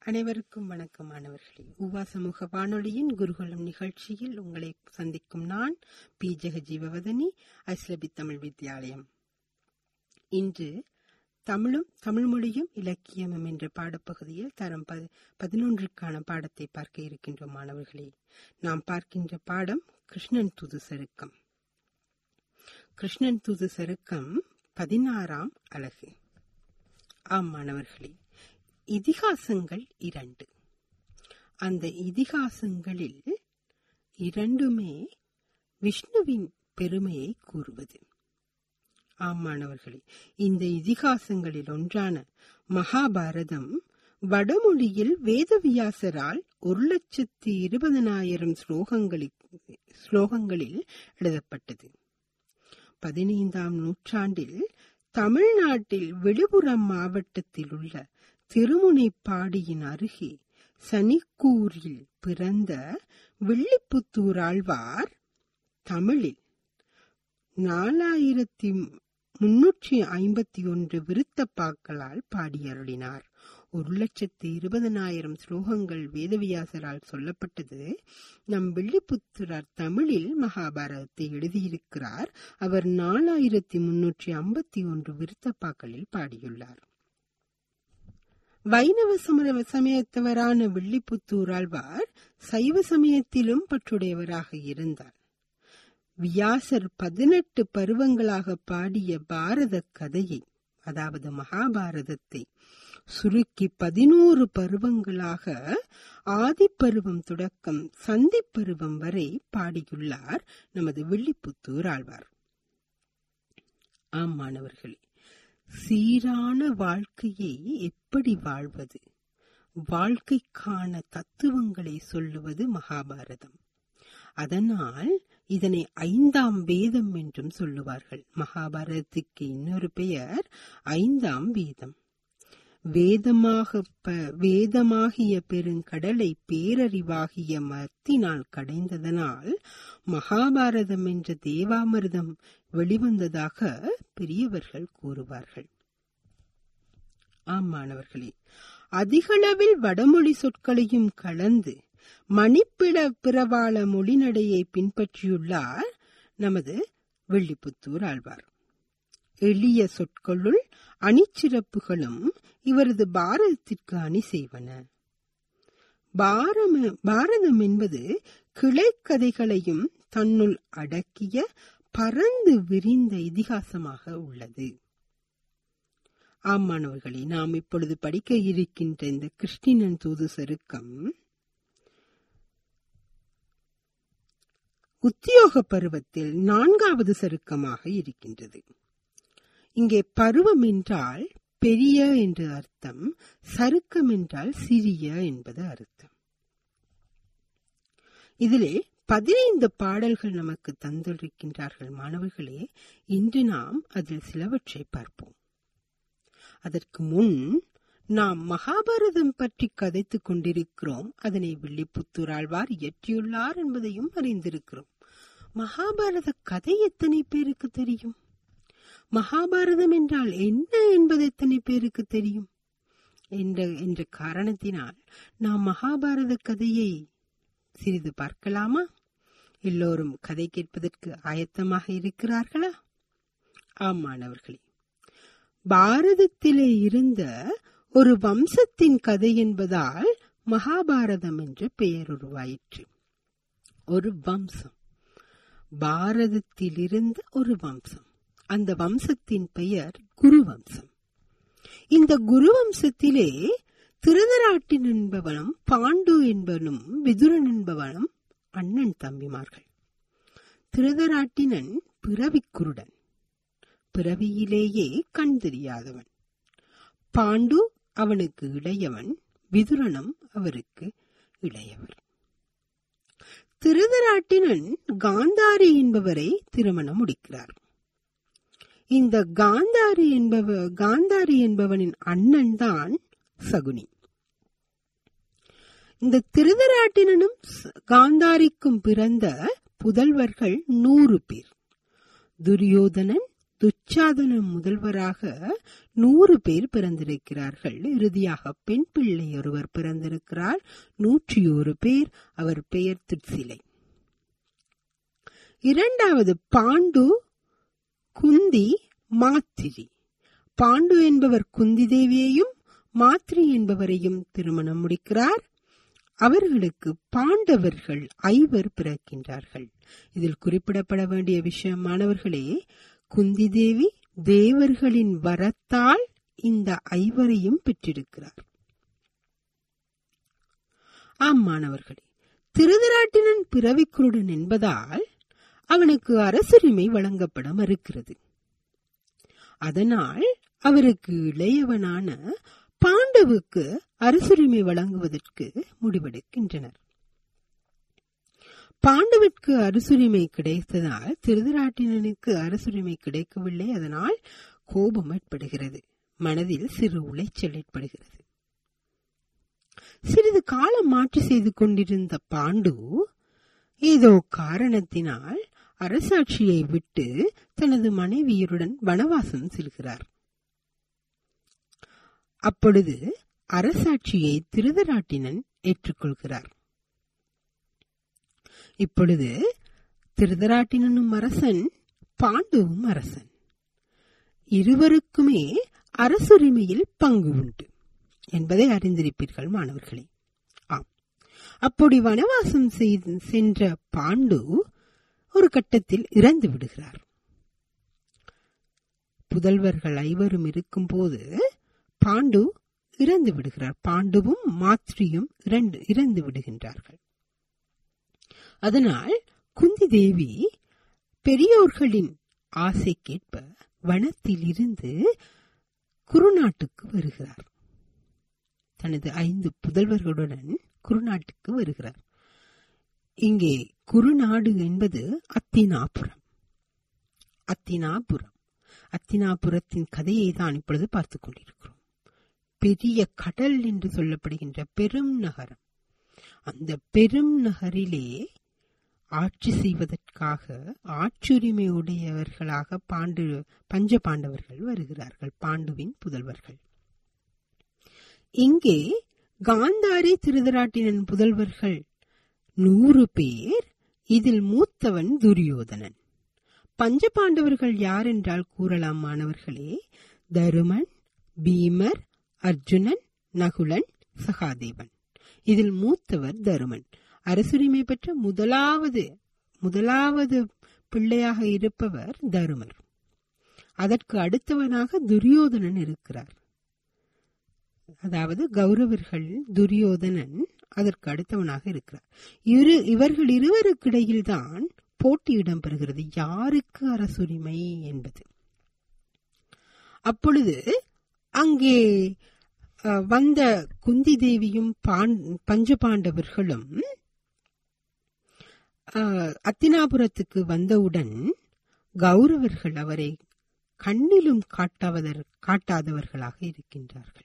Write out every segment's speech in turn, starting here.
அனைவருக்கும் வணக்கம் மாணவர்களே உவா சமூக வானொலியின் குருகுலம் நிகழ்ச்சியில் உங்களை சந்திக்கும் நான் பி ஜெகஜீவவதனி ஐஸ்லபி தமிழ் வித்யாலயம் இன்று தமிழும் தமிழ் மொழியும் இலக்கியமும் என்ற பாடப்பகுதியில் தரம் பதி- பதினொன்றுக்கான பாடத்தை பார்க்க இருக்கின்றோம் மாணவர்களே நாம் பார்க்கின்ற பாடம் கிருஷ்ணன் தூது சருக்கம் கிருஷ்ணன் தூது சருக்கம் பதினாறாம் அலகு ஆம் மாணவர்களே இதிகாசங்கள் இரண்டு அந்த இதிகாசங்களில் இரண்டுமே விஷ்ணுவின் பெருமையை கூறுவது ஆம் மாணவர்களே இந்த இதிகாசங்களில் ஒன்றான மகாபாரதம் வடமொழியில் வேதவியாசரால் ஒரு லட்சத்தி இருபதனாயிரம் ஸ்லோகங்களில் ஸ்லோகங்களில் எழுதப்பட்டது பதினைந்தாம் நூற்றாண்டில் தமிழ்நாட்டில் விழுப்புரம் மாவட்டத்தில் உள்ள திருமுனைப்பாடியின் அருகே சனிக்கூரில் பிறந்த வில்லிபுத்தூர் ஆழ்வார் தமிழில் நாலாயிரத்தி முன்னூற்றி ஐம்பத்தி ஒன்று விருத்தப்பாக்களால் பாடியருளினார் ஒரு லட்சத்து இருபதனாயிரம் ஸ்லோகங்கள் வேதவியாசரால் சொல்லப்பட்டது நம் வில்லிபுத்திரர் தமிழில் மகாபாரதத்தை எழுதியிருக்கிறார் அவர் நாலாயிரத்தி முன்னூற்றி ஐம்பத்தி ஒன்று விருத்தப்பாக்களில் பாடியுள்ளார் வைணவ சமர சமயத்தவரான வில்லிபுத்தூர் ஆழ்வார் சைவ சமயத்திலும் பற்றுடையவராக இருந்தார் வியாசர் பதினெட்டு பருவங்களாக பாடிய பாரத கதையை அதாவது மகாபாரதத்தை சுருக்கி பதினோரு பருவங்களாக ஆதிப்பருவம் தொடக்கம் சந்திப் பருவம் வரை பாடியுள்ளார் நமது வில்லிபுத்தூர் ஆழ்வார் ஆம் மாணவர்களே சீரான வாழ்க்கையை எப்படி வாழ்வது வாழ்க்கைக்கான தத்துவங்களை சொல்லுவது மகாபாரதம் அதனால் இதனை ஐந்தாம் வேதம் என்றும் சொல்லுவார்கள் மகாபாரதத்துக்கு இன்னொரு பெயர் ஐந்தாம் வேதம் வேதமாக ப- வேதமாகிய பெருங்கடலை பேரறிவாகிய மத்தினால் கடைந்ததனால் மகாபாரதம் என்ற தேவாமிர்தம் வெளிவந்ததாக பெரியவர்கள் கூறுவார்கள் ஆம் மாணவர்களே அதிகளவில் வடமொழி சொற்களையும் கலந்து மணிப்பிட பிறவாள மொழிநடையை பின்பற்றியுள்ளார் நமது வெள்ளிப்புத்தூர் ஆழ்வார் எளிய சொற்களுள் அணிச்சிறப்புகளும் இவரது பாரதத்திற்கு அணி செய்வன பாரம பாரதம் என்பது கிளைக்கதைகளையும் தன்னுள் அடக்கிய பரந்து விரிந்த இதிகாசமாக உள்ளது ஆம் மாணவர்களே நாம் இப்பொழுது படிக்க இருக்கின்ற இந்த கிருஷ்ணன் தூது சருக்கம் உத்தியோக பருவத்தில் நான்காவது சருக்கமாக இருக்கின்றது இங்கே பருவம் என்றால் பெரிய என்று அர்த்தம் சருக்கம் என்றால் சிறிய என்பது அர்த்தம் இதிலே பதினைந்து பாடல்கள் நமக்கு தந்திருக்கின்றார்கள் மாணவர்களே இன்று நாம் அதில் சிலவற்றை பார்ப்போம் அதற்கு முன் நாம் மகாபாரதம் பற்றி கதைத்துக் கொண்டிருக்கிறோம் அதனை வில்லிபுத்தூர் ஆழ்வார் இயற்றியுள்ளார் என்பதையும் அறிந்திருக்கிறோம் மகாபாரத கதை எத்தனை பேருக்கு தெரியும் மகாபாரதம் என்றால் என்ன என்பது எத்தனை பேருக்கு தெரியும் என்ற என்ற காரணத்தினால் நாம் மகாபாரத கதையை சிறிது பார்க்கலாமா எல்லோரும் கதை கேட்பதற்கு ஆயத்தமாக இருக்கிறார்களா ஆம் மாணவர்களே பாரதத்திலே இருந்த ஒரு வம்சத்தின் கதை என்பதால் மகாபாரதம் என்று பெயர் உருவாயிற்று ஒரு வம்சம் பாரதத்தில் இருந்த ஒரு வம்சம் அந்த வம்சத்தின் பெயர் குரு வம்சம் இந்த குரு வம்சத்திலே திருதராட்டின் என்பவனும் பாண்டு என்பவனும் விதுரன் என்பவனும் அண்ணன் தம்பிமார்கள் திருதராட்டினன் பிறவிக் குருடன் பிறவியிலேயே கண் தெரியாதவன் பாண்டு அவனுக்கு இளையவன் விதுரனும் அவருக்கு இளையவர் திருதராட்டினன் காந்தாரி என்பவரை திருமணம் முடிக்கிறார் இந்த காந்தாரி என்பவ காந்தாரி என்பவனின் அண்ணன் தான் சகுனி இந்த திருதராட்டினனும் ச- காந்தாரிக்கும் பிறந்த புதல்வர்கள் நூறு பேர் துரியோதனன் துச்சாதனம் முதல்வராக நூறு பேர் பிறந்திருக்கிறார்கள் இறுதியாக பெண் பிள்ளை ஒருவர் பிறந்திருக்கிறார் நூற்றி ஒரு பேர் அவர் பெயர் துட்சிலை இரண்டாவது பாண்டு குந்தி மாத்திரி பாண்டு என்பவர் குந்தி தேவியையும் மாத்ரி என்பவரையும் திருமணம் முடிக்கிறார் அவர்களுக்கு பாண்டவர்கள் ஐவர் பிறக்கின்றார்கள் இதில் குறிப்பிடப்பட வேண்டிய விஷயம் மாணவர்களே குந்தி தேவி தேவர்களின் வரத்தால் இந்த ஐவரையும் பெற்றிருக்கிறார் ஆம் மாணவர்களே திருதராட்டினன் பிறவிக்குருடன் என்பதால் அவனுக்கு அரசுரிமை வழங்கப்பட மறுக்கிறது அதனால் அவருக்கு இளையவனான பாண்டவுக்கு அரசுரிமை வழங்குவதற்கு முடிவெடுக்கின்றனர் பாண்டவிற்கு அரசுரிமை கிடைத்ததால் திருதராட்டினனுக்கு அரசுரிமை கிடைக்கவில்லை அதனால் கோபம் ஏற்படுகிறது மனதில் சிறு உளைச்சல் ஏற்படுகிறது சிறிது காலம் மாற்றி செய்து கொண்டிருந்த பாண்டு ஏதோ காரணத்தினால் அரசாட்சியை விட்டு தனது மனைவியருடன் வனவாசம் செல்கிறார் அப்பொழுது அரசாட்சியை திருதராட்டினன் ஏற்றுக்கொள்கிறார் இப்பொழுது திருதராட்டினனும் அரசன் பாண்டுவும் அரசன் இருவருக்குமே அரசுரிமையில் பங்கு உண்டு என்பதை அறிந்திருப்பீர்கள் மாணவர்களே ஆம் அப்படி வனவாசம் செய்து சென்ற பாண்டு ஒரு கட்டத்தில் இறந்து விடுகிறார் புதல்வர்கள் ஐவரும் இருக்கும்போது பாண்டு இறந்து விடுகிறார் பாண்டுவும் மாத்ரியும் இரண்டு இறந்து விடுகின்றார்கள் அதனால் குந்தி தேவி பெரியோர்களின் ஆசைக்கேற்ப வனத்தில் இருந்து குருநாட்டுக்கு வருகிறார் தனது ஐந்து புதல்வர்களுடன் குருநாட்டுக்கு வருகிறார் இங்கே குருநாடு என்பது அத்தினாபுரம் அத்தினாபுரம் அத்தினாபுரத்தின் கதையை தான் இப்பொழுது பார்த்துக் கொண்டிருக்கிறோம் பெரிய கடல் என்று சொல்லப்படுகின்ற பெரும் நகரம் அந்த பெரும் நகரிலே ஆட்சி செய்வதற்காக ஆட்சுரிமை உடையவர்களாக பாண்டு பஞ்ச பாண்டவர்கள் வருகிறார்கள் பாண்டுவின் புதல்வர்கள் இங்கே காந்தாரி திருதராட்டினன் புதல்வர்கள் நூறு பேர் இதில் மூத்தவன் துரியோதனன் பஞ்ச பாண்டவர்கள் யார் என்றால் கூறலாம் மாணவர்களே தருமன் பீமர் அர்ஜுனன் நகுலன் சகாதேவன் இதில் மூத்தவர் தருமன் அரசுரிமை பெற்ற முதலாவது முதலாவது பிள்ளையாக இருப்பவர் தருமர் அதற்கு அடுத்தவனாக துரியோதனன் இருக்கிறார் அதாவது கௌரவர்கள் துரியோதனன் அதற்கு அடுத்தவனாக இருக்கிறார் இரு இவர்கள் இருவருக்கிடையில் தான் போட்டி இடம்பெறுகிறது யாருக்கு அரசுரிமை என்பது அப்பொழுது அங்கே வந்த குந்தி தேவியும் பஞ்ச பாண்டவர்களும் அத்தினாபுரத்துக்கு வந்தவுடன் கௌரவர்கள் அவரை கண்ணிலும் காட்டாவதர் காட்டாதவர்களாக இருக்கின்றார்கள்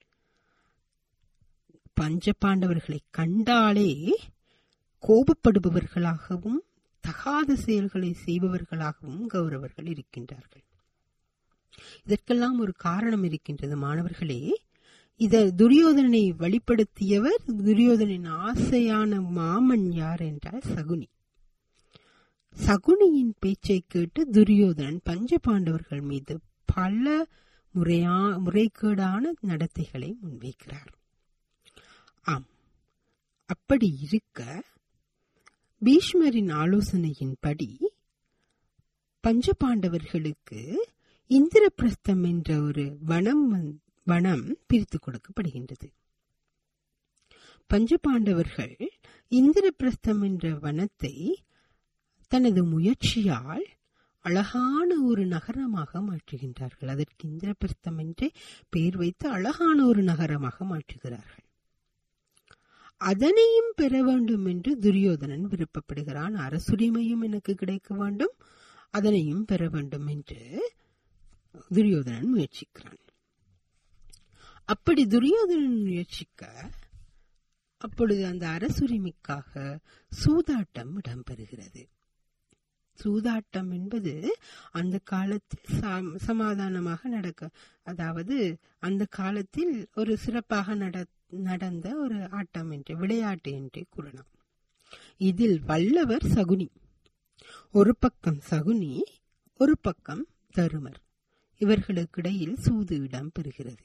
பஞ்ச பாண்டவர்களை கண்டாலே கோபப்படுபவர்களாகவும் தகாத செயல்களை செய்பவர்களாகவும் கௌரவர்கள் இருக்கின்றார்கள் இதற்கெல்லாம் ஒரு காரணம் இருக்கின்றது மாணவர்களே இத துரியோதனனை வழிப்படுத்தியவர் துரியோதனின் ஆசையான மாமன் யார் என்றால் சகுனி சகுனியின் பேச்சை கேட்டு துரியோதனன் பஞ்ச பாண்டவர்கள் மீது பல முறையா முறைகேடான நடத்தைகளை முன்வைக்கிறார் ஆம் அப்படி இருக்க பீஷ்மரின் ஆலோசனையின்படி பஞ்சபாண்டவர்களுக்கு இந்திரபிரஸ்தம் என்ற ஒரு வனம் வனம் பிரித்து கொடுக்கப்படுகின்றது பஞ்சபாண்டவர்கள் இந்திரபிரஸ்தம் என்ற வனத்தை தனது முயற்சியால் அழகான ஒரு நகரமாக மாற்றுகின்றார்கள் அதற்கு இந்திரபிரஸ்தம் என்றே பெயர் வைத்து அழகான ஒரு நகரமாக மாற்றுகிறார்கள் அதனையும் பெற வேண்டும் என்று துரியோதனன் விருப்பப்படுகிறான் அரசுரிமையும் எனக்கு கிடைக்க வேண்டும் அதனையும் பெற வேண்டும் என்று துரியோதனன் முயற்சிக்கிறான் அப்படி துரியோதனன் முயற்சிக்க அப்பொழுது அந்த அரசுரிமைக்காக சூதாட்டம் இடம்பெறுகிறது சூதாட்டம் என்பது அந்த காலத்தில் சா- சமாதானமாக நடக்க அதாவது அந்த காலத்தில் ஒரு சிறப்பாக நட- நடந்த ஒரு ஆட்டம் என்று விளையாட்டு என்று கூறலாம் இதில் வல்லவர் சகுனி ஒரு பக்கம் சகுனி ஒரு பக்கம் தருமர் இவர்களுக்கிடையில் சூது இடம் பெறுகிறது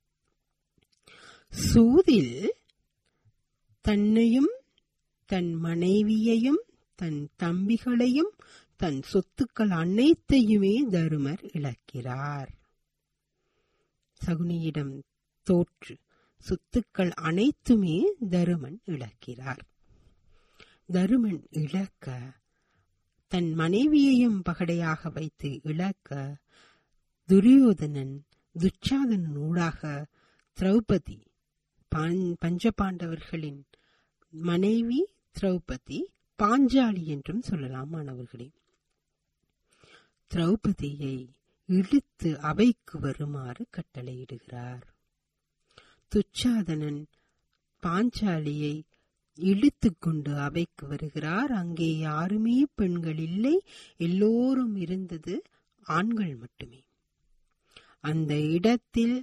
சூதில் தன்னையும் தன் மனைவியையும் தன் தம்பிகளையும் தன் சொத்துக்கள் அனைத்தையுமே தருமர் இழக்கிறார் சகுனியிடம் தோற்று சொத்துக்கள் அனைத்துமே தருமன் இழக்கிறார் தருமன் இழக்க தன் மனைவியையும் பகடையாக வைத்து இழக்க துரியோதனன் துச்சாதனன் ஊடாக திரௌபதி பாஞ்- பஞ்சபாண்டவர்களின் மனைவி திரௌபதி பாஞ்சாலி என்றும் சொல்லலாம் மாணவர்களே திரௌபதியை இழுத்து அவைக்கு வருமாறு கட்டளையிடுகிறார் துச்சாதனன் பாஞ்சாலியை இழுத்துக் கொண்டு அவைக்கு வருகிறார் அங்கே யாருமே பெண்கள் இல்லை எல்லோரும் இருந்தது ஆண்கள் மட்டுமே அந்த இடத்தில்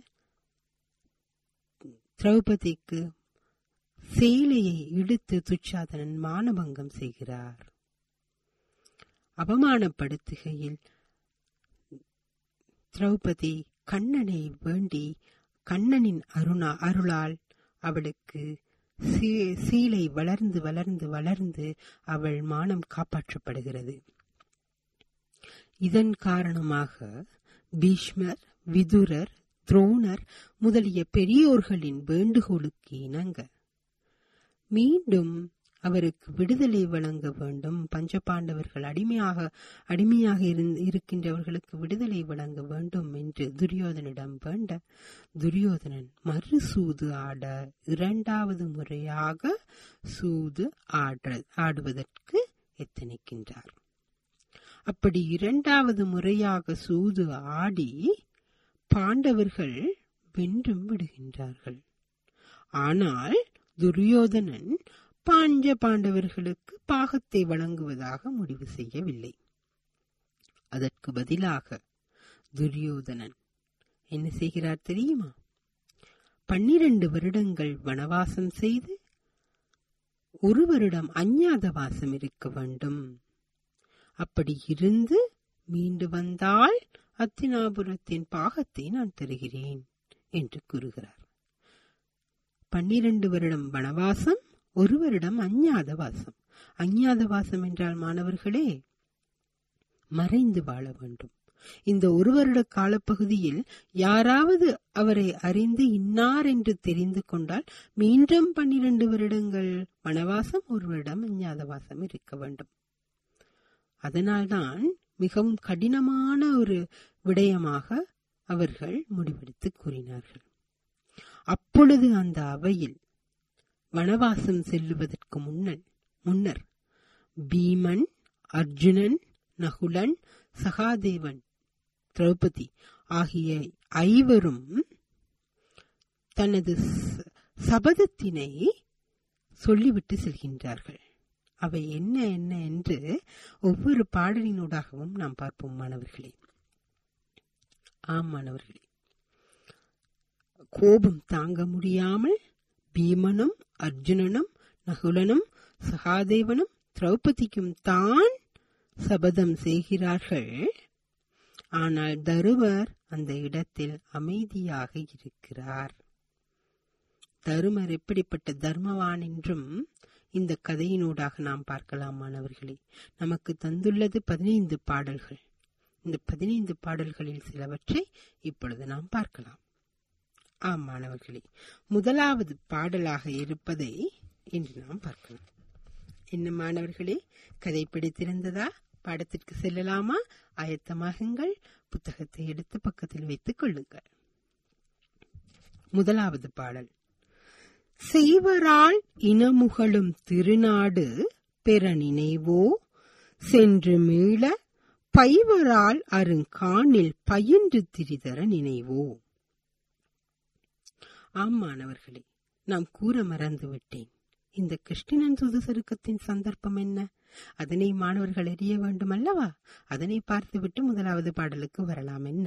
திரௌபதிக்கு சேலையை இழுத்து துச்சாதனன் மானபங்கம் செய்கிறார் அவமானப்படுத்துகையில் திரௌபதி கண்ணனை வேண்டி கண்ணனின் அருணா அருளால் அவளுக்கு சீ- சீலை வளர்ந்து வளர்ந்து வளர்ந்து அவள் மானம் காப்பாற்றப்படுகிறது இதன் காரணமாக பீஷ்மர் விதுரர் துரோணர் முதலிய பெரியோர்களின் வேண்டுகோளுக்கு இணங்க மீண்டும் அவருக்கு விடுதலை வழங்க வேண்டும் பஞ்சபாண்டவர்கள் அடிமையாக அடிமையாக இருந்- இருக்கின்றவர்களுக்கு விடுதலை வழங்க வேண்டும் என்று துரியோதனிடம் வேண்ட துரியோதனன் மறு சூது ஆட இரண்டாவது முறையாக சூது ஆட ஆடுவதற்கு எத்தனிக்கின்றார் அப்படி இரண்டாவது முறையாக சூது ஆடி பாண்டவர்கள் வென்றும் விடுகின்றார்கள் ஆனால் துரியோதனன் பாஞ்ச பாண்டவர்களுக்கு பாகத்தை வழங்குவதாக முடிவு செய்யவில்லை அதற்கு பதிலாக துரியோதனன் என்ன செய்கிறார் தெரியுமா பன்னிரண்டு வருடங்கள் வனவாசம் செய்து ஒரு வருடம் அஞ்ஞாத வாசம் இருக்க வேண்டும் அப்படி இருந்து மீண்டு வந்தால் அத்தினாபுரத்தின் பாகத்தை நான் தருகிறேன் என்று கூறுகிறார் பன்னிரண்டு வருடம் வனவாசம் ஒரு வருடம் அஞ்ஞாத வாசம் அஞ்ஞாத வாசம் என்றால் மாணவர்களே மறைந்து வாழ வேண்டும் இந்த ஒரு வருட காலப்பகுதியில் யாராவது அவரை அறிந்து இன்னார் என்று தெரிந்து கொண்டால் மீண்டும் பன்னிரண்டு வருடங்கள் வனவாசம் ஒரு வருடம் அஞ்ஞாத வாசம் இருக்க வேண்டும் அதனால்தான் மிகவும் கடினமான ஒரு விடயமாக அவர்கள் முடிவெடுத்து கூறினார்கள் அப்பொழுது அந்த அவையில் வனவாசம் செல்லுவதற்கு முன்னர் முன்னர் பீமன் அர்ஜுனன் நகுலன் சகாதேவன் திரௌபதி ஆகிய ஐவரும் தனது ச- சபதத்தினை சொல்லிவிட்டு செல்கின்றார்கள் அவை என்ன என்ன என்று ஒவ்வொரு பாடலினூடாகவும் நாம் பார்ப்போம் மாணவர்களே ஆம் மாணவர்களே கோபம் தாங்க முடியாமல் பீமனும் அர்ஜுனனும் நகுலனும் சகாதேவனும் திரௌபதிக்கும் தான் சபதம் செய்கிறார்கள் ஆனால் தருமர் அந்த இடத்தில் அமைதியாக இருக்கிறார் தருமர் எப்படிப்பட்ட தர்மவான் என்றும் இந்த கதையினூடாக நாம் பார்க்கலாம் மாணவர்களே நமக்கு தந்துள்ளது பதினைந்து பாடல்கள் இந்த பதினைந்து பாடல்களில் சிலவற்றை இப்பொழுது நாம் பார்க்கலாம் ஆம் மாணவர்களே முதலாவது பாடலாக இருப்பதை இன்று நாம் பார்க்கலாம் என்ன மாணவர்களே கதை பிடித்திருந்ததா பாடத்திற்கு செல்லலாமா ஆயத்தமாகுங்கள் புத்தகத்தை எடுத்து பக்கத்தில் வைத்துக் கொள்ளுங்கள் முதலாவது பாடல் செய்வரால் இனமுகளும் திருநாடு பெற நினைவோ சென்று மீள பைவரால் அருங்காணில் பயின்று திரிதர நினைவோ ஆம் மாணவர்களே நாம் கூற மறந்துவிட்டேன் இந்த கிருஷ்ணன் சுதுசருக்கத்தின் சந்தர்ப்பம் என்ன அதனை மாணவர்கள் அறிய வேண்டும் அல்லவா அதனை பார்த்துவிட்டு முதலாவது பாடலுக்கு வரலாம் என்ன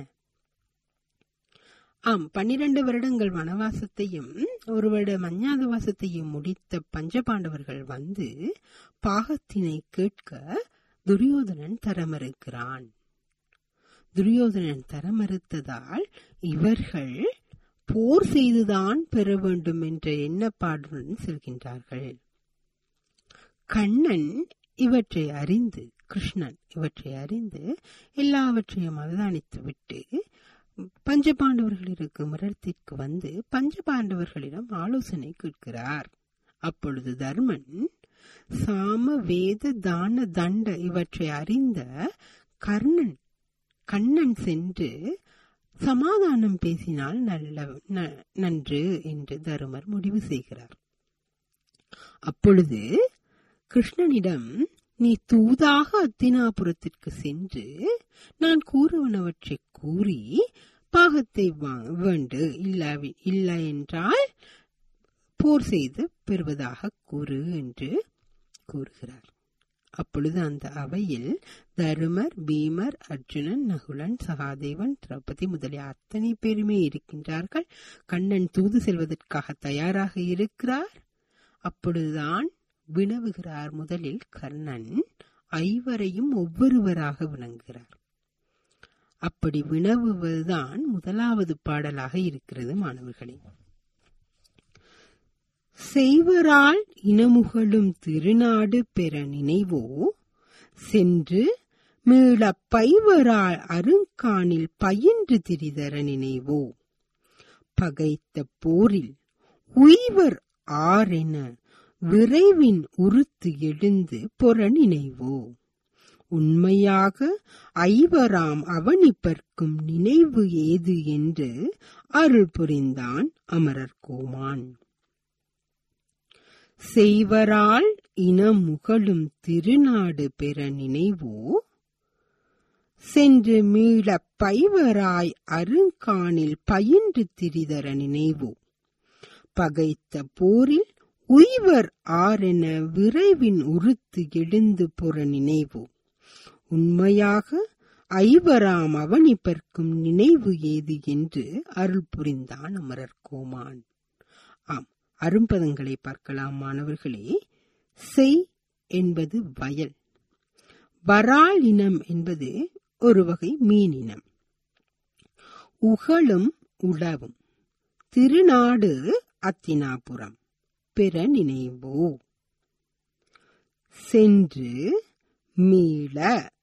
ஆம் பன்னிரண்டு வருடங்கள் வனவாசத்தையும் ஒரு வருட மஞ்ஞாதவாசத்தையும் முடித்த பஞ்சபாண்டவர்கள் வந்து பாகத்தினை கேட்க துரியோதனன் தர மறுக்கிறான் துரியோதனன் தர மறுத்ததால் இவர்கள் போர் செய்துதான் பெற வேண்டும் என்ற எண்ணப்பாடுடன் செல்கின்றார்கள் கண்ணன் இவற்றை அறிந்து கிருஷ்ணன் இவற்றை அறிந்து எல்லாவற்றையும் அவதானித்து விட்டு பஞ்சபாண்டவர்கள் இருக்கும் இடத்திற்கு வந்து பஞ்சபாண்டவர்களிடம் ஆலோசனை கேட்கிறார் அப்பொழுது தர்மன் சாம வேத தான தண்ட இவற்றை அறிந்த கர்ணன் கண்ணன் சென்று சமாதானம் பேசினால் நல்ல நன்று என்று தருமர் முடிவு செய்கிறார் அப்பொழுது கிருஷ்ணனிடம் நீ தூதாக அத்தினாபுரத்திற்கு சென்று நான் கூறுவனவற்றை கூறி பாகத்தை வேண்டு இல்லை என்றால் போர் செய்து பெறுவதாக கூறு என்று கூறுகிறார் அப்பொழுது அந்த அவையில் தருமர் பீமர் அர்ஜுனன் நகுலன் சகாதேவன் திரௌபதி முதலிய அத்தனை பேருமே இருக்கின்றார்கள் கண்ணன் தூது செல்வதற்காக தயாராக இருக்கிறார் அப்பொழுதுதான் வினவுகிறார் முதலில் கர்ணன் ஐவரையும் ஒவ்வொருவராக விளங்குகிறார் அப்படி வினவுவதுதான் முதலாவது பாடலாக இருக்கிறது மாணவர்களே செய்வரால் இனமுகழும் திருநாடு பெற நினைவோ சென்று மீள பைவரால் அருங்கானில் பயின்று திரிதர நினைவோ பகைத்த போரில் உய்வர் ஆரென விரைவின் உறுத்து எழுந்து பொற நினைவோ உண்மையாக ஐவராம் அவனிப்பர்க்கும் நினைவு ஏது என்று அருள் புரிந்தான் அமரர் கோமான் செய்வரால் இனமுகழும் திருநாடு பெற நினைவோ சென்று மீள பைவராய் அருங்கானில் பயின்று திரிதர நினைவோ பகைத்த போரில் உய்வர் ஆரென விரைவின் உறுத்து எழுந்து புற நினைவோ உண்மையாக ஐவராம் அவனிப்பர்க்கும் நினைவு ஏது என்று அருள் புரிந்தான் அமரர் கோமான் ஆம் அரும்பதங்களை பார்க்கலாம் மாணவர்களே செய் என்பது வயல் வரால் இனம் என்பது ஒரு வகை மீனினம் உகழும் உழவும் திருநாடு அத்தினாபுரம் பெற நினைவோ சென்று மீள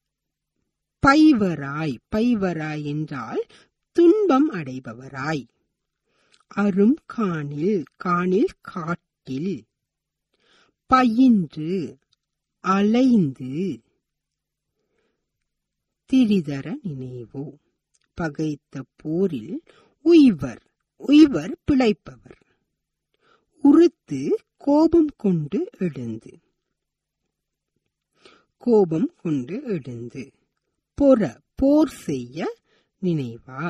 பைவராய் பைவராய் என்றால் துன்பம் அடைபவராய் அரும் காணில் காணில் காட்டில் பயின்று அலைந்து திரிதர நினைவோ பகைத்த போரில் உய்வர் உய்வர் பிழைப்பவர் உறுத்து கோபம் கொண்டு எழுந்து கோபம் கொண்டு எழுந்து பொற போர் செய்ய நினைவா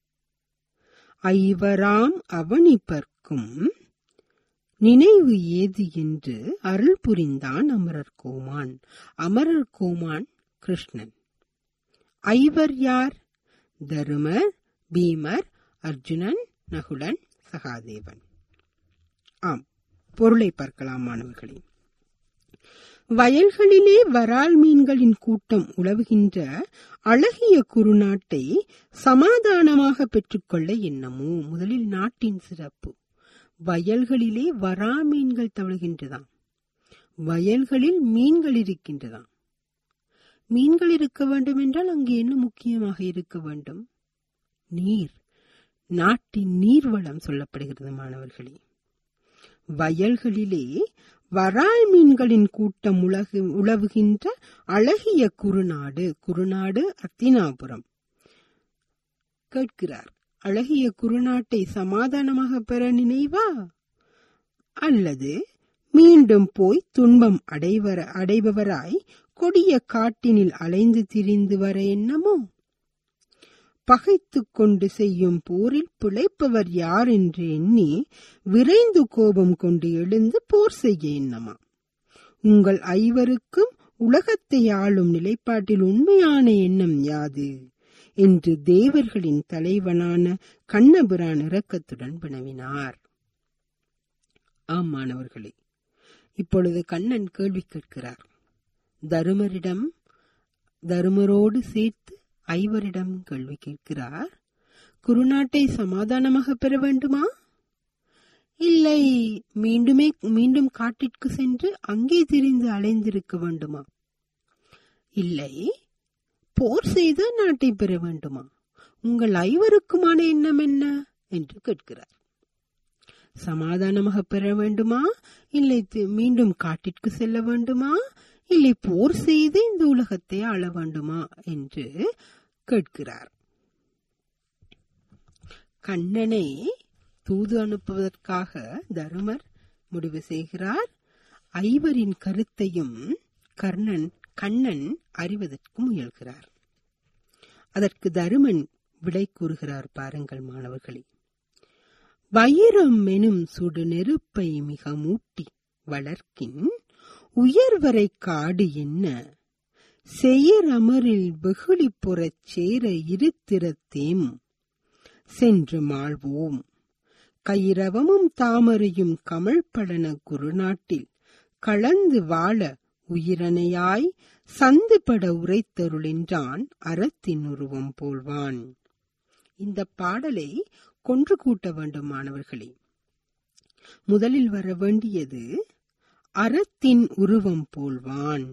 ஐவராம் அவனிப்பர்க்கும் நினைவு ஏது என்று அருள் புரிந்தான் அமரர் கோமான் அமரர் கோமான் கிருஷ்ணன் ஐவர் யார் தருமர் பீமர் அர்ஜுனன் நகுலன் சகாதேவன் ஆம் பொருளை பார்க்கலாம் மாணவர்களே வயல்களிலே வரால் மீன்களின் கூட்டம் உழவுகின்ற அழகிய குறுநாட்டை சமாதானமாக பெற்றுக்கொள்ள எண்ணமோ முதலில் நாட்டின் சிறப்பு வயல்களிலே வரா மீன்கள் தவழுகின்றதாம் வயல்களில் மீன்கள் இருக்கின்றதாம் மீன்கள் இருக்க வேண்டும் என்றால் அங்கு என்ன முக்கியமாக இருக்க வேண்டும் நீர் நாட்டின் நீர்வளம் சொல்லப்படுகிறது மாணவர்களே வயல்களிலே வரால் மீன்களின் கூட்டம் உலகு உழவுகின்ற அழகிய குறுநாடு குறுநாடு அத்தினாபுரம் கேட்கிறார் அழகிய குறுநாட்டை சமாதானமாக பெற நினைவா அல்லது மீண்டும் போய் துன்பம் அடைவர அடைபவராய் கொடிய காட்டினில் அலைந்து திரிந்து வர எண்ணமோ பகைத்துக் கொண்டு செய்யும் போரில் பிழைப்பவர் யார் என்று எண்ணி விரைந்து கோபம் கொண்டு எழுந்து போர் செய்ய எண்ணமா உங்கள் ஐவருக்கும் உலகத்தை ஆளும் நிலைப்பாட்டில் உண்மையான எண்ணம் யாது என்று தேவர்களின் தலைவனான கண்ணபுரான் இரக்கத்துடன் வினவினார் ஆம் மாணவர்களே இப்பொழுது கண்ணன் கேள்வி கேட்கிறார் தருமரிடம் தருமரோடு சேர்த்து ஐவரிடம் கேள்வி கேட்கிறார் குருநாட்டை சமாதானமாக பெற வேண்டுமா இல்லை மீண்டுமே மீண்டும் காட்டிற்கு சென்று அங்கே திரிந்து அலைந்திருக்க வேண்டுமா இல்லை போர் செய்து நாட்டை பெற வேண்டுமா உங்கள் ஐவருக்குமான எண்ணம் என்ன என்று கேட்கிறார் சமாதானமாக பெற வேண்டுமா இல்லை தி- மீண்டும் காட்டிற்கு செல்ல வேண்டுமா இல்லை போர் செய்து இந்த உலகத்தை ஆள வேண்டுமா என்று கேட்கிறார் கண்ணனை தூது அனுப்புவதற்காக தருமர் முடிவு செய்கிறார் ஐவரின் கருத்தையும் கர்ணன் கண்ணன் அறிவதற்கு முயல்கிறார் அதற்கு தருமன் விடை கூறுகிறார் பாருங்கள் மாணவர்களே வைரம் எனும் சுடு நெருப்பை மிக மூட்டி வளர்க்கின் உயர்வரை காடு என்ன செயிர் அமரில் வெகுளி புறச் சேர இருத்திரத்தேம் சென்று மாழ்வோம் கைரவமும் தாமரையும் கமழ்படன குருநாட்டில் கலந்து வாழ உயிரனையாய் சந்துபட உரைத்தருளின்றான் அறத்தின் உருவம் போல்வான் இந்த பாடலை கொன்று கூட்ட வேண்டும் மாணவர்களே முதலில் வர வேண்டியது அறத்தின் உருவம் போல்வான்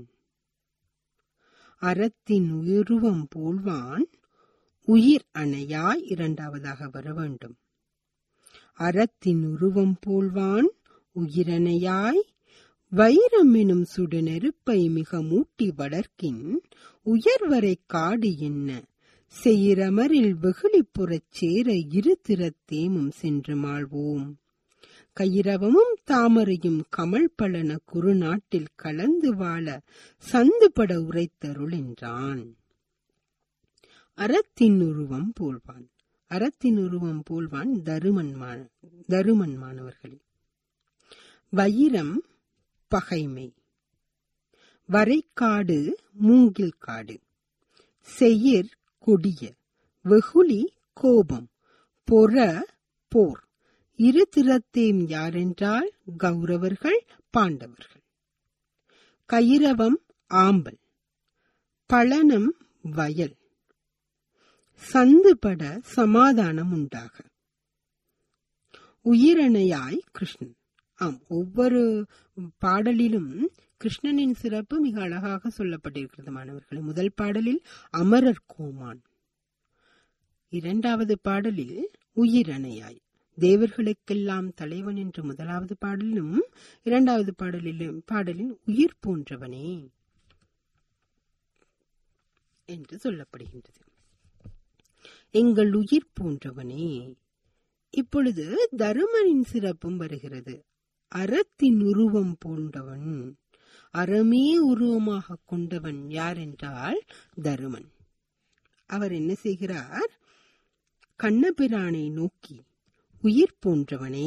அறத்தின் உருவம் போல்வான் உயிர் அணையாய் இரண்டாவதாக வர வேண்டும் அறத்தின் உருவம் போல்வான் உயிரணையாய் வைரம் எனும் சுடு நெருப்பை மிக மூட்டி வளர்க்கின் உயர்வரை காடு என்ன செயிரமரில் வெகுளிப்புறச் சேர இரு திறத்தேமும் சென்று மாழ்வோம் கைரவமும் தாமரையும் கமல் பலன குறுநாட்டில் கலந்து வாழ சந்துபட உரைத்தருள் என்றான் அறத்தின் உருவம் போல்வான் அறத்தின் உருவம் போல்வான் தருமன் மா- தருமன் மாணவர்களே வைரம் பகைமை வரைக்காடு மூங்கில் காடு செயிர் கொடிய வெகுளி கோபம் பொற போர் இரு திறத்தேம் யாரென்றால் கௌரவர்கள் பாண்டவர்கள் கைரவம் ஆம்பல் பழனம் வயல் சந்துபட சமாதானம் உண்டாக உயிரணையாய் கிருஷ்ணன் ஆம் ஒவ்வொரு பாடலிலும் கிருஷ்ணனின் சிறப்பு மிக அழகாக சொல்லப்பட்டிருக்கிறது மாணவர்களே முதல் பாடலில் அமரர் கோமான் இரண்டாவது பாடலில் உயிரணையாய் தேவர்களுக்கெல்லாம் தலைவன் என்ற முதலாவது பாடலிலும் இரண்டாவது பாடலிலும் பாடலில் உயிர் போன்றவனே என்று சொல்லப்படுகின்றது எங்கள் உயிர் போன்றவனே இப்பொழுது தருமனின் சிறப்பும் வருகிறது அறத்தின் உருவம் போன்றவன் அறமே உருவமாக கொண்டவன் யார் என்றால் தருமன் அவர் என்ன செய்கிறார் கண்ணபிரானை நோக்கி உயிர் போன்றவனே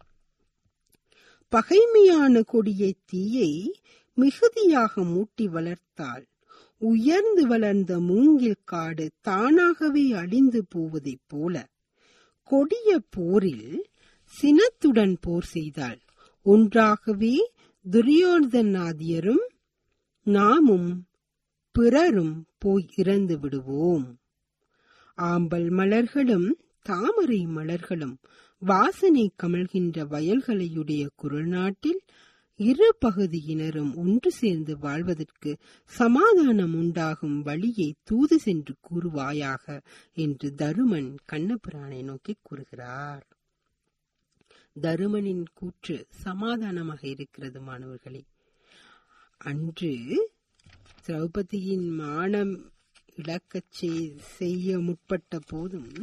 பகைமையான கொடிய தீயை மிகுதியாக மூட்டி வளர்த்தால் உயர்ந்து வளர்ந்த மூங்கில் காடு தானாகவே அழிந்து போவதைப் போல கொடிய போரில் சினத்துடன் போர் செய்தால் ஒன்றாகவே துரியோதனாதியரும் நாமும் பிறரும் போய் இறந்து விடுவோம் ஆம்பல் மலர்களும் தாமரை மலர்களும் வாசனை கமழ்கின்ற வயல்களையுடைய குரல் நாட்டில் இரு பகுதியினரும் ஒன்று சேர்ந்து வாழ்வதற்கு சமாதானம் உண்டாகும் வழியை தூது சென்று கூறுவாயாக என்று தருமன் கண்ணபுரானை நோக்கி கூறுகிறார் தருமனின் கூற்று சமாதானமாக இருக்கிறது மாணவர்களே அன்று திரௌபதியின் மானம் இழக்கச் செய்- செய்ய முற்பட்ட போதும்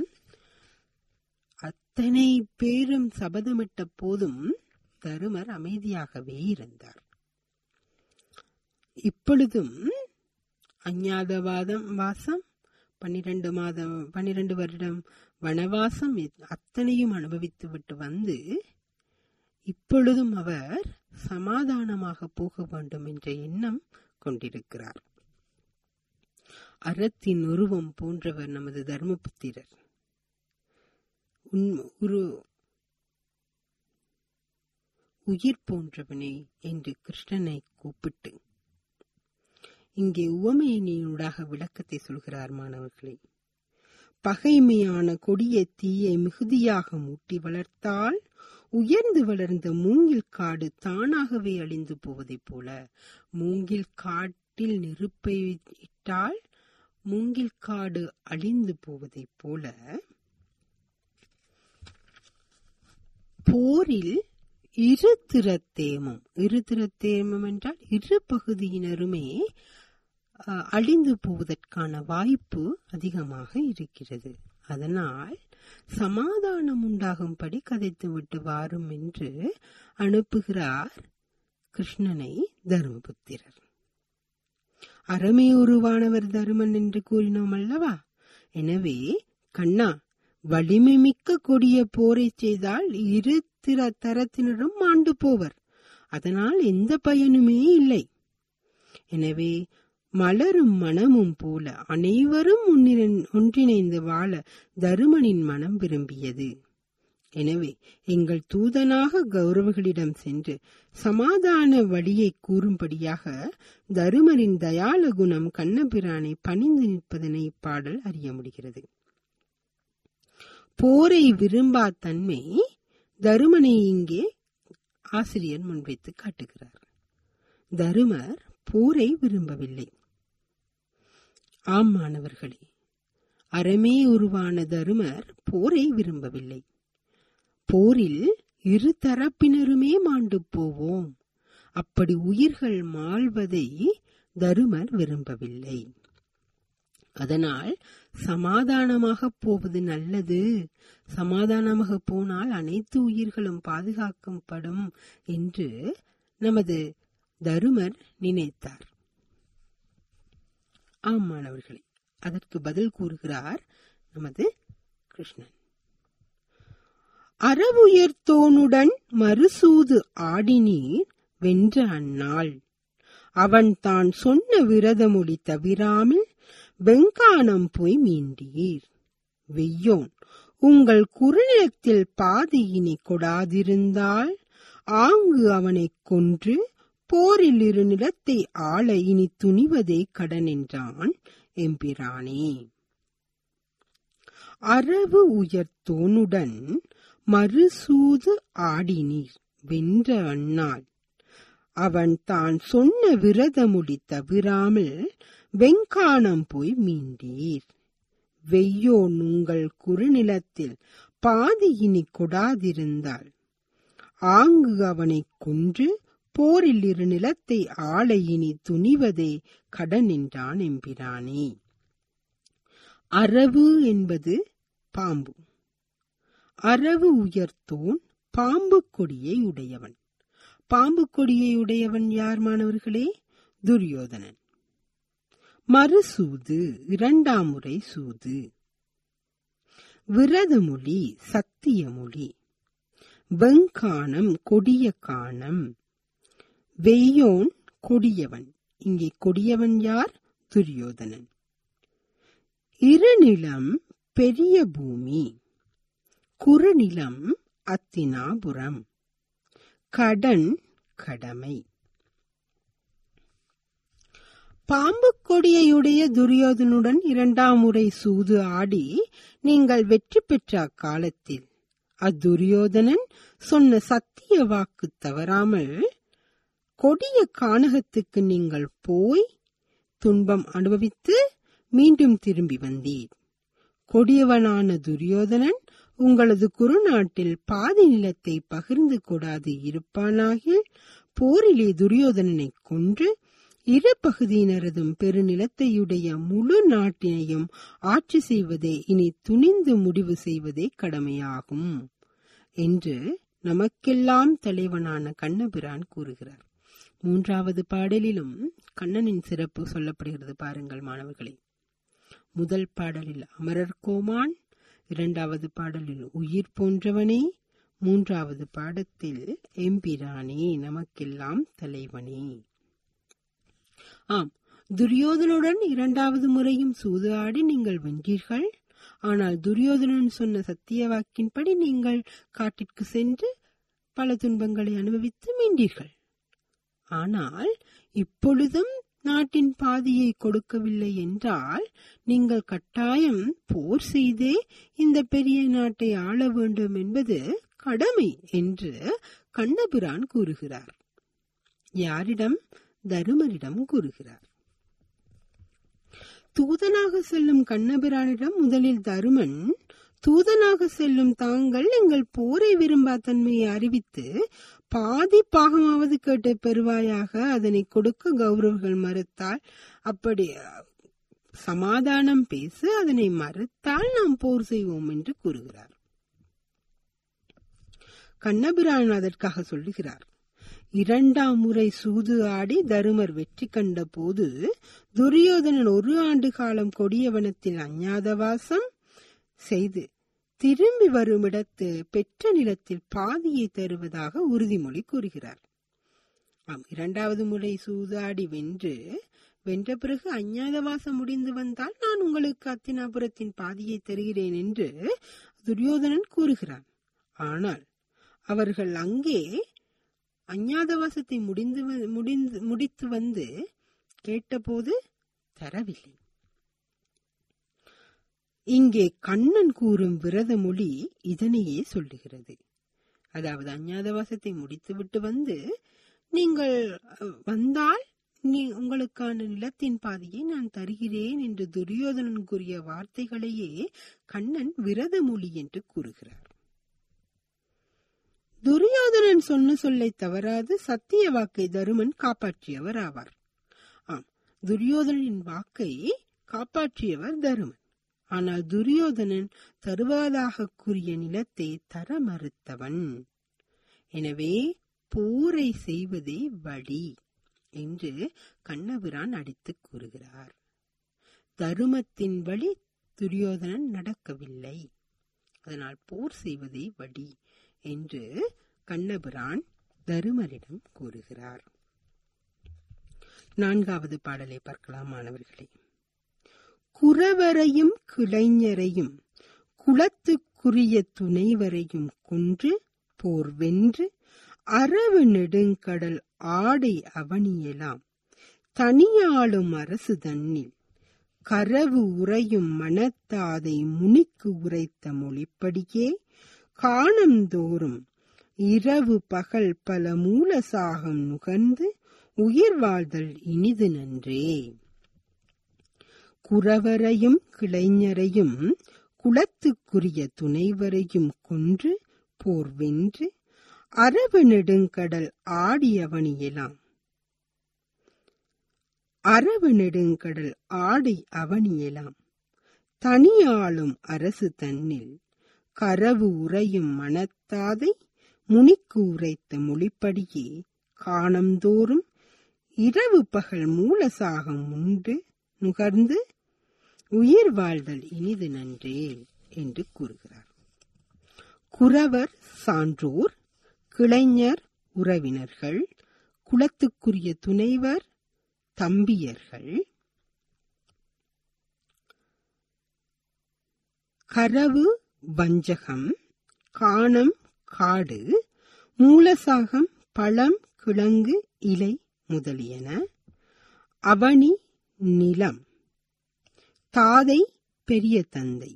அத்தனை பேரும் சபதமிட்ட போதும் தருமர் அமைதியாகவே இருந்தார் இப்பொழுதும் அஞ்ஞாதவாதம் வாசம் பன்னிரண்டு மாதம் பன்னிரண்டு வருடம் வனவாசம் இ- அத்தனையும் அனுபவித்து விட்டு வந்து இப்பொழுதும் அவர் சமாதானமாக போக வேண்டும் என்ற எண்ணம் கொண்டிருக்கிறார் அறத்தின் உருவம் போன்றவர் நமது தர்மபுத்திரர் உண்ம- உரு உயிர் போன்றவனே என்று கிருஷ்ணனை கூப்பிட்டு இங்கே உவமையினூடாக விளக்கத்தை சொல்கிறார் மாணவர்களே பகைமையான கொடிய தீயை மிகுதியாக மூட்டி வளர்த்தால் உயர்ந்து வளர்ந்த மூங்கில் காடு தானாகவே அழிந்து போவதைப் போல மூங்கில் காட்டில் நெருப்பை இட்டால் மூங்கில் காடு அழிந்து போவதைப் போல போரில் இரு திறத்தேமம் இரு திறத்தேமம் என்றால் இரு பகுதியினருமே அஹ், அழிந்து போவதற்கான வாய்ப்பு அதிகமாக இருக்கிறது அதனால் சமாதானம் உண்டாகும்படி கதைத்து விட்டு வாரும் என்று அனுப்புகிறார் கிருஷ்ணனை தர்மபுத்திரர் அறமே உருவானவர் தருமன் என்று கூறினோம் அல்லவா எனவே கண்ணா வலிமை மிக்க கொடிய போரை செய்தால் இரு திற தரத்தினரும் மாண்டு போவர் அதனால் எந்த பயனுமே இல்லை எனவே மலரும் மனமும் போல அனைவரும் ஒன்றிணை- ஒன்றிணைந்து வாழ தருமனின் மனம் விரும்பியது எனவே எங்கள் தூதனாக கௌரவர்களிடம் சென்று சமாதான வழியை கூறும்படியாக தருமரின் தயால குணம் கண்ணபிரானை பணிந்து நிற்பதனை இப்பாடல் அறிய முடிகிறது போரை விரும்பா தன்மை தருமனை இங்கே ஆசிரியர் முன்வைத்து காட்டுகிறார் தருமர் போரை விரும்பவில்லை ஆம் மாணவர்களே அறமே உருவான தருமர் போரை விரும்பவில்லை போரில் இரு தரப்பினருமே மாண்டு போவோம் அப்படி உயிர்கள் மாழ்வதை தருமர் விரும்பவில்லை அதனால் சமாதானமாக போவது நல்லது சமாதானமாக போனால் அனைத்து உயிர்களும் பாதுகாக்கப்படும் என்று நமது தருமர் நினைத்தார் ஆம் மாணவர்களே அதற்கு பதில் கூறுகிறார் நமது கிருஷ்ணன் அறவுயர்த்தோனுடன் மறுசூது ஆடினீர் வென்ற அந்நாள் அவன் தான் சொன்ன விரதமொழி தவிராமல் வெங்கானம் போய் மீண்டீர் வெய்யோன் உங்கள் குறுநிலத்தில் பாதி இனி கொடாதிருந்தால் ஆங்கு அவனைக் கொன்று போரில் இரு நிலத்தை ஆள இனி துணிவதே கடன் என்றான் எம்பிரானே அரவு உயர்த்தோனுடன் மறுசூது ஆடினீர் வென்ற அந்நாள் அவன் தான் சொன்ன விரதமொழி தவிராமல் வெங்கானம் போய் மீண்டீர் வெய்யோன் உங்கள் குறுநிலத்தில் பாதி இனி கொடாதிருந்தால் ஆங்கு அவனைக் கொன்று போரில் இரு நிலத்தை ஆள இனி துணிவதே கடன் என்றான் எம்பிரானே அரவு என்பது பாம்பு அரவு உயர்த்தோன் பாம்பு கொடியை உடையவன் பாம்பு கொடியை உடையவன் யார் மாணவர்களே துரியோதனன் மறுசூது இரண்டாம் முறை சூது விரதமொழி சத்தியமொழி வெங்கானம் கொடிய காணம் வெய்யோன் கொடியவன் இங்கே கொடியவன் யார் துரியோதனன் இருநிலம் பெரிய பூமி குறுநிலம் அத்தினாபுரம் கடன் கடமை பாம்பு கொடியையுடைய துரியோதனுடன் இரண்டாம் முறை சூது ஆடி நீங்கள் வெற்றி பெற்ற அக்காலத்தில் அத்துரியோதனன் சொன்ன சத்திய வாக்கு தவறாமல் கொடிய கானகத்துக்கு நீங்கள் போய் துன்பம் அனுபவித்து மீண்டும் திரும்பி வந்தீர் கொடியவனான துரியோதனன் உங்களது குறுநாட்டில் பாதி நிலத்தை பகிர்ந்து கொடாது இருப்பானாகில் போரிலே துரியோதனனை கொன்று இரு பகுதியினரதும் பெருநிலத்தையுடைய முழு நாட்டினையும் ஆட்சி செய்வதே இனி துணிந்து முடிவு செய்வதே கடமையாகும் என்று நமக்கெல்லாம் தலைவனான கண்ணபிரான் கூறுகிறார் மூன்றாவது பாடலிலும் கண்ணனின் சிறப்பு சொல்லப்படுகிறது பாருங்கள் மாணவர்களே முதல் பாடலில் அமரர் கோமான் இரண்டாவது பாடலில் உயிர் போன்றவனே மூன்றாவது பாடத்தில் எம்பிரானே நமக்கெல்லாம் தலைவனே ஆம் துரியோதனுடன் இரண்டாவது முறையும் சூது ஆடி நீங்கள் வென்றீர்கள் ஆனால் துரியோதனன் சொன்ன சத்திய வாக்கின்படி நீங்கள் காட்டிற்கு சென்று பல துன்பங்களை அனுபவித்து மீண்டீர்கள் ஆனால் இப்பொழுதும் நாட்டின் பாதியை கொடுக்கவில்லை என்றால் நீங்கள் கட்டாயம் போர் செய்தே இந்த பெரிய நாட்டை ஆள வேண்டும் என்பது கடமை என்று கண்ணபிரான் கூறுகிறார் யாரிடம் தருமரிடம் கூறுகிறார் தூதனாக செல்லும் கண்ணபிரானிடம் முதலில் தருமன் தூதனாக செல்லும் தாங்கள் எங்கள் போரை விரும்பா தன்மையை அறிவித்து பாதி பாகமாவது கேட்டு பெறுவாயாக அதனை கொடுக்க கௌரவர்கள் மறுத்தால் அப்படி சமாதானம் பேச அதனை மறுத்தால் நாம் போர் செய்வோம் என்று கூறுகிறார் கண்ணபிரான் அதற்காக சொல்லுகிறார் இரண்டாம் முறை சூது ஆடி தருமர் வெற்றி கண்ட போது துரியோதனன் ஒரு ஆண்டு காலம் கொடிய வனத்தில் அஞ்ஞாதவாசம் செய்து திரும்பி வரும் இடத்து பெற்ற நிலத்தில் பாதியை தருவதாக உறுதிமொழி கூறுகிறார் ஆம் இரண்டாவது முறை சூதாடி வென்று வென்ற பிறகு அஞ்ஞாதவாசம் முடிந்து வந்தால் நான் உங்களுக்கு அத்தினாபுரத்தின் பாதியை தருகிறேன் என்று துரியோதனன் கூறுகிறான் ஆனால் அவர்கள் அங்கே அஞ்ஞாதவாசத்தை முடிந்து முடிந்து முடித்து வந்து கேட்டபோது தரவில்லை இங்கே கண்ணன் கூறும் விரத மொழி இதனையே சொல்லுகிறது அதாவது அஞ்ஞாதவாசத்தை முடித்துவிட்டு வந்து நீங்கள் வந்தால் நீ உங்களுக்கான நிலத்தின் பாதியை நான் தருகிறேன் என்று துரியோதனன் கூறிய வார்த்தைகளையே கண்ணன் விரத மொழி என்று கூறுகிறார் துரியோதனன் சொன்ன சொல்லை தவறாது சத்திய வாக்கை தருமன் காப்பாற்றியவர் ஆவார் ஆம் துரியோதனின் வாக்கை காப்பாற்றியவர் தருமன் ஆனால் துரியோதனன் தருவதாக கூறிய நிலத்தை தர மறுத்தவன் எனவே போரை செய்வதே வழி என்று கண்ணபிரான் அடித்து கூறுகிறார் தருமத்தின் வழி துரியோதனன் நடக்கவில்லை அதனால் போர் செய்வதே வழி என்று கண்ணபிரான் தருமரிடம் கூறுகிறார் நான்காவது பாடலை பார்க்கலாம் மாணவர்களே குறவரையும் கிளைஞரையும் குளத்துக்குரிய துணைவரையும் கொன்று போர் வென்று அரவு நெடுங்கடல் ஆடை அவனியலாம் தனியாளும் அரசு தன்னில் கரவு உறையும் மனத்தாதை முனிக்கு உரைத்த மொழிப்படியே காணந்தோறும் இரவு பகல் பல மூலசாகம் நுகர்ந்து உயிர் வாழ்தல் இனிது நன்றே குறவரையும் கிளைஞரையும் குலத்துக்குரிய துணைவரையும் கொன்று போர் வென்று அரவு நெடுங்கடல் ஆடியவனியலாம் அரவு நெடுங்கடல் ஆடி அவனியலாம் தனியாளும் அரசு தன்னில் கரவு உறையும் மனத்தாதை முனிக்கு உரைத்த மொழிப்படியே காணந்தோறும் இரவு பகல் மூலசாகம் உண்டு நுகர்ந்து உயிர் வாழ்தல் இனிது நன்றே என்று கூறுகிறார் குறவர் சான்றோர் கிளைஞர் உறவினர்கள் குலத்துக்குரிய துணைவர் தம்பியர்கள் கரவு வஞ்சகம் காணம் காடு மூலசாகம் பழம் கிழங்கு இலை முதலியன அவனி நிலம் தாதை பெரிய தந்தை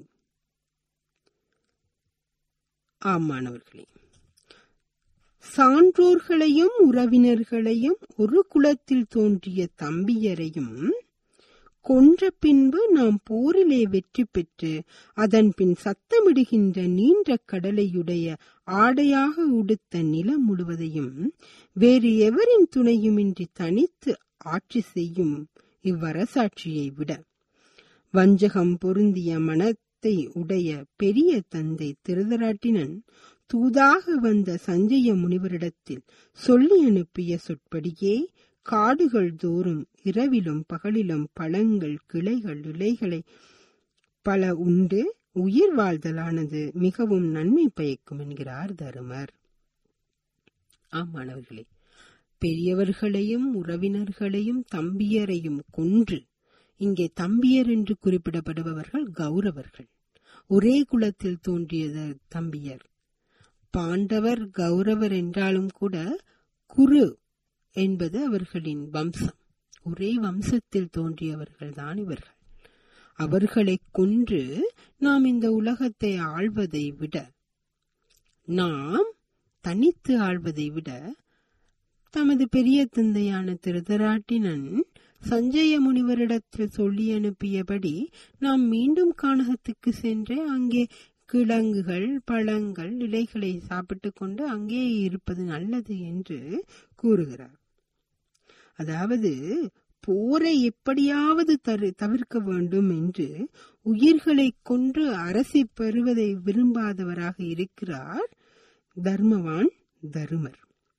ஆமானவர்களே சான்றோர்களையும் உறவினர்களையும் ஒரு குலத்தில் தோன்றிய தம்பியரையும் கொன்ற பின்பு நாம் போரிலே வெற்றி பெற்று அதன் பின் சத்தமிடுகின்ற நீண்ட கடலையுடைய ஆடையாக உடுத்த நிலம் முழுவதையும் வேறு எவரின் துணையுமின்றி தனித்து ஆட்சி செய்யும் இவ்வரசாட்சியை விட வஞ்சகம் பொருந்திய மனத்தை உடைய பெரிய தந்தை திருதராட்டினன் தூதாக வந்த சஞ்சய முனிவரிடத்தில் சொல்லி அனுப்பிய சொற்படியே காடுகள் தோறும் இரவிலும் பகலிலும் பழங்கள் கிளைகள் இலைகளை பல உண்டு உயிர் வாழ்தலானது மிகவும் நன்மை பயக்கும் என்கிறார் தருமர் ஆமாணவர்களே பெரியவர்களையும் உறவினர்களையும் தம்பியரையும் கொன்று இங்கே தம்பியர் என்று குறிப்பிடப்படுபவர்கள் கௌரவர்கள் ஒரே குலத்தில் தோன்றிய தம்பியர் பாண்டவர் கௌரவர் என்றாலும் கூட குரு என்பது அவர்களின் வம்சம் ஒரே வம்சத்தில் தோன்றியவர்கள் தான் இவர்கள் அவர்களை கொன்று நாம் இந்த உலகத்தை ஆள்வதை விட நாம் தனித்து ஆள்வதை விட தமது பெரிய தந்தையான திருதராட்டினன் சஞ்சய முனிவரிடத்தில் சொல்லி அனுப்பியபடி நாம் மீண்டும் கானகத்துக்கு சென்று அங்கே கிழங்குகள் பழங்கள் இலைகளை சாப்பிட்டுக் கொண்டு அங்கே இருப்பது நல்லது என்று கூறுகிறார் அதாவது போரை எப்படியாவது தவிர்க்க வேண்டும் என்று உயிர்களை கொன்று அரசி பெறுவதை விரும்பாதவராக இருக்கிறார் தர்மவான் தருமர்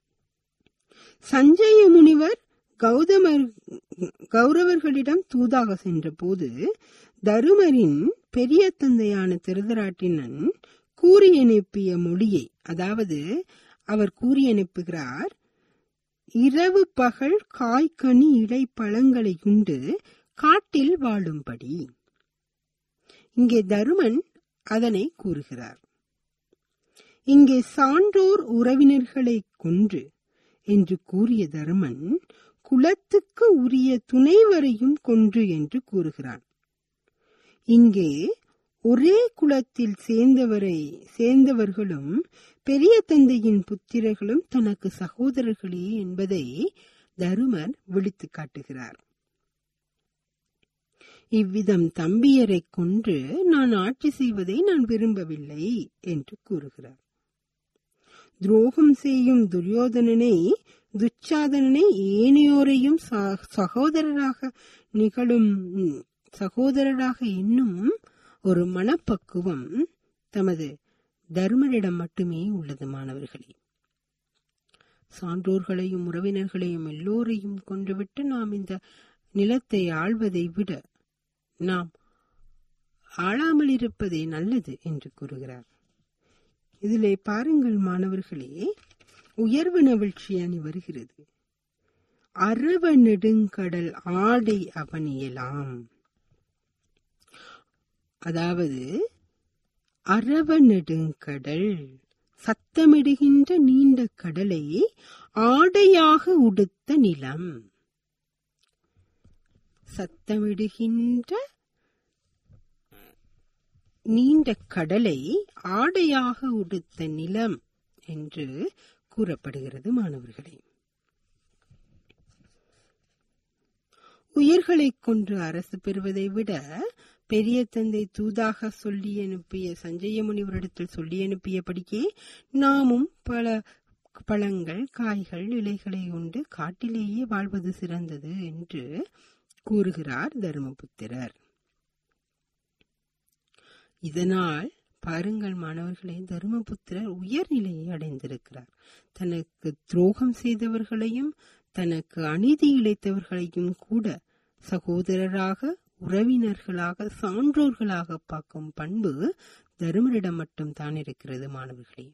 சஞ்சய முனிவர் கௌதமர் கௌரவர்களிடம் தூதாக சென்ற போது தருமரின் பெரிய தந்தையான திருதராட்டினன் கூறி அனுப்பிய மொழியை அதாவது அவர் கூறி அனுப்புகிறார் இரவு பகல் காய்கனி இலை பழங்களை உண்டு காட்டில் வாழும்படி இங்கே தருமன் அதனை கூறுகிறார் இங்கே சான்றோர் உறவினர்களை கொன்று என்று கூறிய தருமன் குலத்துக்கு உரிய துணைவரையும் கொன்று என்று கூறுகிறான் இங்கே ஒரே குலத்தில் சேர்ந்தவரை சேர்ந்தவர்களும் பெரிய தந்தையின் புத்திரர்களும் தனக்கு சகோதரர்களே என்பதை தருமர் விழித்து காட்டுகிறார் இவ்விதம் தம்பியரை கொன்று நான் ஆட்சி செய்வதை நான் விரும்பவில்லை என்று கூறுகிறார் துரோகம் செய்யும் துரியோதனனை துச்சாதனனை ஏனையோரையும் சகோதரராக நிகழும் சகோதரராக என்னும் ஒரு மனப்பக்குவம் தமது தர்மரிடம் மட்டுமே உள்ளது மாணவர்களே சான்றோர்களையும் உறவினர்களையும் எல்லோரையும் கொன்றுவிட்டு நாம் இந்த நிலத்தை ஆள்வதை விட நாம் ஆளாமல் இருப்பதே நல்லது என்று கூறுகிறார் இதிலே பாருங்கள் மாணவர்களே உயர்வு நவிழ்ச்சி அணி வருகிறது அரவ நெடுங்கடல் ஆடை அவனியலாம் அதாவது அரவ நெடுங்கடல் சத்தமிடுகின்ற நீண்ட கடலை ஆடையாக உடுத்த நிலம் சத்தமிடுகின்ற நீண்ட கடலை ஆடையாக உடுத்த நிலம் என்று கூறப்படுகிறது மாணவர்களே உயிர்களை கொன்று அரசு பெறுவதை விட பெரிய தந்தை தூதாக சொல்லி அனுப்பிய சஞ்சய முனிவரிடத்தில் சொல்லி அனுப்பியபடியே நாமும் பல பழங்கள் காய்கள் இலைகளை உண்டு காட்டிலேயே வாழ்வது சிறந்தது என்று கூறுகிறார் தர்மபுத்திரர் இதனால் பாருங்கள் மாணவர்களே தர்மபுத்திரர் உயர்நிலையை அடைந்திருக்கிறார் தனக்கு துரோகம் செய்தவர்களையும் தனக்கு அநீதி இழைத்தவர்களையும் கூட சகோதரராக உறவினர்களாக சான்றோர்களாக பார்க்கும் பண்பு தருமரிடம் மட்டும் தான் இருக்கிறது மாணவர்களே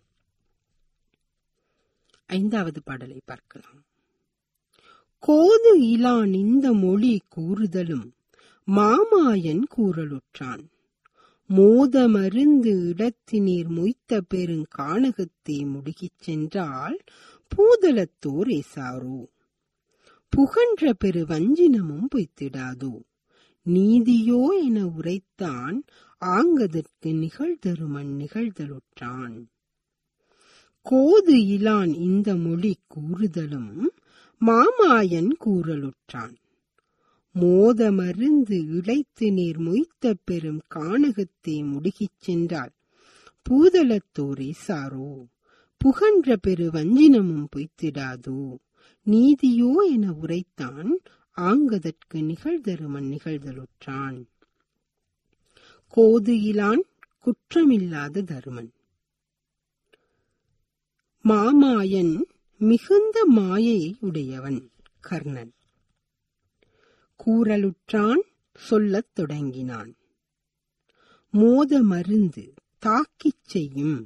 ஐந்தாவது பாடலை பார்க்கலாம் கோது இலான் இந்த மொழி கூறுதலும் மாமாயன் கூறலுற்றான் மோத மருந்து இடத்தினீர் மொய்த்த பெருங்கானகத்தை முடுகிச் சென்றால் பூதலத்தோர் ஏசாரோ புகன்ற பெரு வஞ்சினமும் பொய்த்திடாதோ நீதியோ என உரைத்தான் ஆங்கதற்கு நிகழ்தருமன் நிகழ்தலுற்றான் கோது இலான் இந்த மொழி கூறுதலும் மாமாயன் கூறலுற்றான் மோத மருந்து இழைத்து நீர் மொய்த்த பெரும் கானகத்தை முடுகிச் சென்றால் பூதலத்தோரே சாரோ புகன்ற பெரு வஞ்சினமும் பொய்த்திடாதோ நீதியோ என உரைத்தான் ஆங்கதற்கு நிகழ்தருமன் நிகழ்தலுற்றான் கோது இலான் குற்றமில்லாத தருமன் மாமாயன் மிகுந்த மாயை உடையவன் கர்ணன் கூறலுற்றான் சொல்லத் தொடங்கினான் மோத மருந்து தாக்கிச் செய்யும்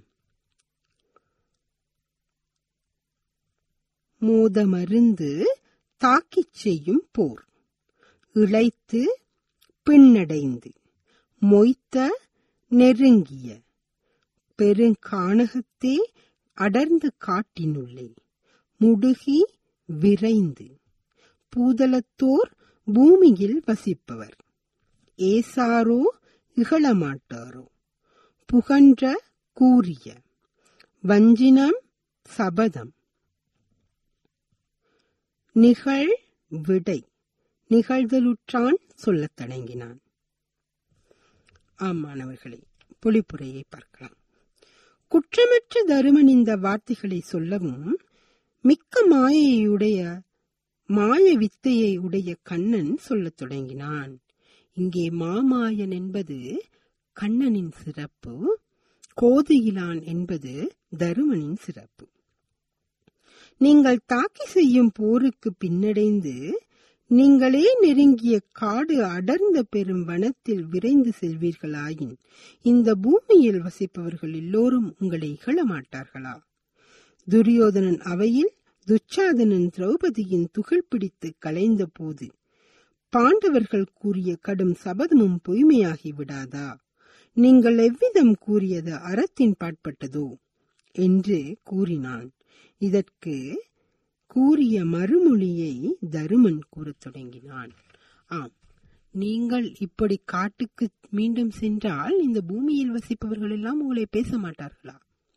மோத மருந்து தாக்கிச் செய்யும் போர் இழைத்து பின்னடைந்து மொய்த்த நெருங்கிய பெருங்கானகத்தே அடர்ந்து காட்டினுள்ளே முடுகி விரைந்து பூதலத்தோர் பூமியில் வசிப்பவர் ஏசாரோ இகழமாட்டாரோ புகன்ற கூறிய வஞ்சினம் சபதம் நிகழ் விடை நிகழ்தலுற்றான் சொல்லத் தொடங்கினான் ஆம் மாணவர்களே பொழிப்புரையை பார்க்கலாம் குற்றமற்ற தருமன் இந்த வார்த்தைகளை சொல்லவும் மிக்க மாயையுடைய மாய வித்தையை உடைய கண்ணன் சொல்லத் தொடங்கினான் இங்கே மாமாயன் என்பது கண்ணனின் சிறப்பு கோதையிலான் என்பது தருமனின் சிறப்பு நீங்கள் தாக்கி செய்யும் போருக்கு பின்னடைந்து நீங்களே நெருங்கிய காடு அடர்ந்த பெரும் வனத்தில் விரைந்து செல்வீர்களாயின் இந்த பூமியில் வசிப்பவர்கள் எல்லோரும் உங்களை இகழ மாட்டார்களா துரியோதனன் அவையில் துச்சாதனன் திரௌபதியின் துகள் பிடித்து கலைந்த போது பாண்டவர்கள் கூறிய கடும் சபதமும் பொய்மையாகி விடாதா நீங்கள் எவ்விதம் கூறியது அறத்தின் பாட்பட்டதோ என்று கூறினான் இதற்கு கூறிய மறுமொழியை தருமன் கூறத் தொடங்கினான் ஆம் நீங்கள் இப்படி காட்டுக்கு மீண்டும் சென்றால் இந்த பூமியில் வசிப்பவர்கள் எல்லாம் உங்களை பேச மாட்டார்களா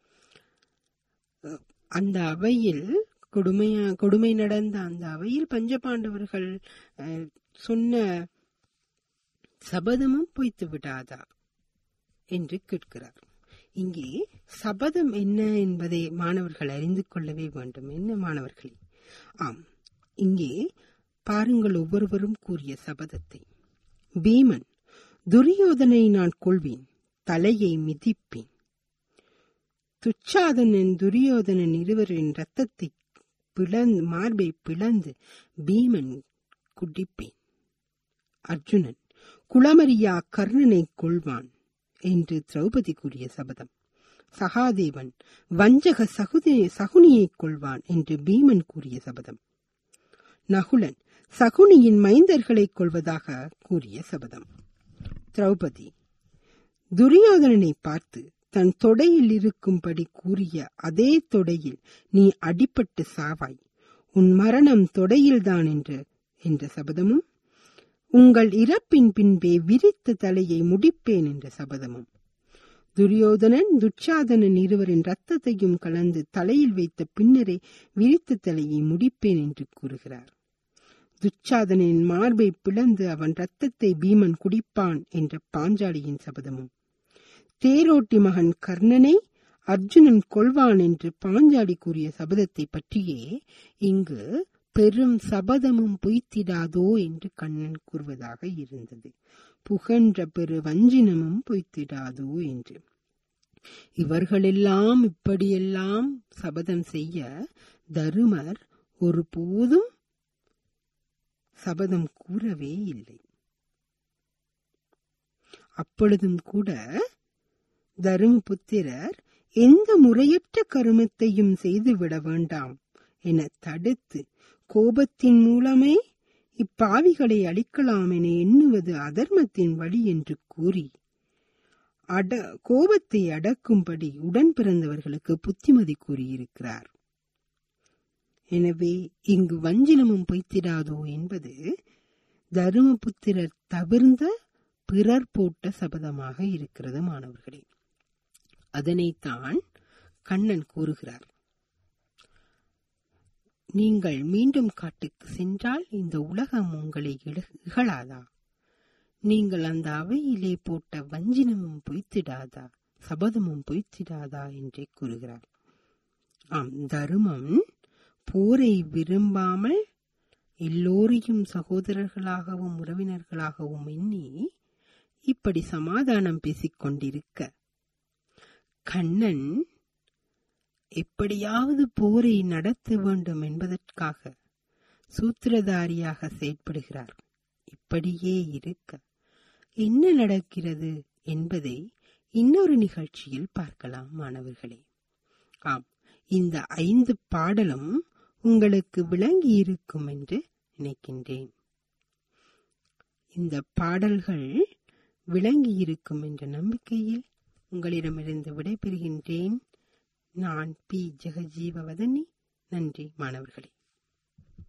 அந்த அவையில் கொடுமையா கொடுமை நடந்த அந்த அவையில் பஞ்சபாண்டவர்கள் அஹ், சொன்ன சபதமும் பொய்த்து விடாதா என்று கேட்கிறார் இங்கே சபதம் என்ன என்பதை மாணவர்கள் அறிந்து கொள்ளவே வேண்டும் என்ன மாணவர்களே ஆம் இங்கே பாருங்கள் ஒவ்வொருவரும் கூறிய சபதத்தை பீமன் துரியோதனை நான் கொள்வேன் தலையை மிதிப்பேன் துச்சாதனன் துரியோதனன் இருவரின் ரத்தத்தை பிளந்து மார்பை பிளந்து பீமன் குடிப்பேன் அர்ஜுனன் குளமரியா கர்ணனை கொள்வான் என்று திரௌபதி கூறிய சபதம் சகாதேவன் வஞ்சக சகுதி சகுனியை கொள்வான் என்று பீமன் கூறிய சபதம் நகுலன் சகுனியின் மைந்தர்களை கொள்வதாக கூறிய சபதம் திரௌபதி துரியோதனனை பார்த்து தன் தொடையில் இருக்கும்படி கூறிய அதே தொடையில் நீ அடிபட்டு சாவாய் உன் மரணம் தொடையில்தான் என்று என்ற சபதமும் உங்கள் இறப்பின் பின்பே விரித்த தலையை முடிப்பேன் என்ற சபதமும் துரியோதனன் துச்சாதனன் இருவரின் ரத்தத்தையும் கலந்து தலையில் வைத்த பின்னரே விரித்த தலையை முடிப்பேன் என்று கூறுகிறார் துச்சாதனின் மார்பை பிளந்து அவன் ரத்தத்தை பீமன் குடிப்பான் என்ற பாஞ்சாலியின் சபதமும் தேரோட்டி மகன் கர்ணனை அர்ஜுனன் கொள்வான் என்று பாஞ்சாலி கூறிய சபதத்தை பற்றியே இங்கு பெரும் சபதமும் பொய்த்திடாதோ என்று கண்ணன் கூறுவதாக இருந்தது புகன்ற பெரு வஞ்சினமும் பொய்த்திடாதோ என்று இவர்களெல்லாம் இப்படியெல்லாம் சபதம் செய்ய தருமர் ஒருபோதும் சபதம் கூறவே இல்லை அப்பொழுதும் கூட தருமபுத்திரர் எந்த முறையற்ற கருமத்தையும் செய்துவிட வேண்டாம் என தடுத்து கோபத்தின் மூலமே இப்பாவிகளை அழிக்கலாம் என எண்ணுவது அதர்மத்தின் வழி என்று கூறி அட கோபத்தை அடக்கும்படி உடன் பிறந்தவர்களுக்கு புத்திமதி கூறியிருக்கிறார் எனவே இங்கு வஞ்சினமும் பொய்த்திடாதோ என்பது தருமபுத்திரர் தவிர்ந்த பிறர் போட்ட சபதமாக இருக்கிறது மாணவர்களே அதனைத்தான் கண்ணன் கூறுகிறார் நீங்கள் மீண்டும் காட்டுக்கு சென்றால் இந்த உலகம் உங்களை இழ- இகழாதா நீங்கள் அந்த அவையிலே போட்ட வஞ்சினமும் பொய்த்திடாதா சபதமும் பொய்த்திடாதா என்றே கூறுகிறார் ஆம் தருமம் போரை விரும்பாமல் எல்லோரையும் சகோதரர்களாகவும் உறவினர்களாகவும் எண்ணி இப்படி சமாதானம் பேசிக் கொண்டிருக்க கண்ணன் எப்படியாவது போரை நடத்த வேண்டும் என்பதற்காக சூத்திரதாரியாக செயற்படுகிறார் இப்படியே இருக்க என்ன நடக்கிறது என்பதை இன்னொரு நிகழ்ச்சியில் பார்க்கலாம் மாணவர்களே ஆம் இந்த ஐந்து பாடலும் உங்களுக்கு விளங்கி இருக்கும் என்று நினைக்கின்றேன் இந்த பாடல்கள் விளங்கி இருக்கும் என்ற நம்பிக்கையில் உங்களிடமிருந்து விடைபெறுகின்றேன் நான் பி ஜெகஜீவவதனி நன்றி மாணவர்களே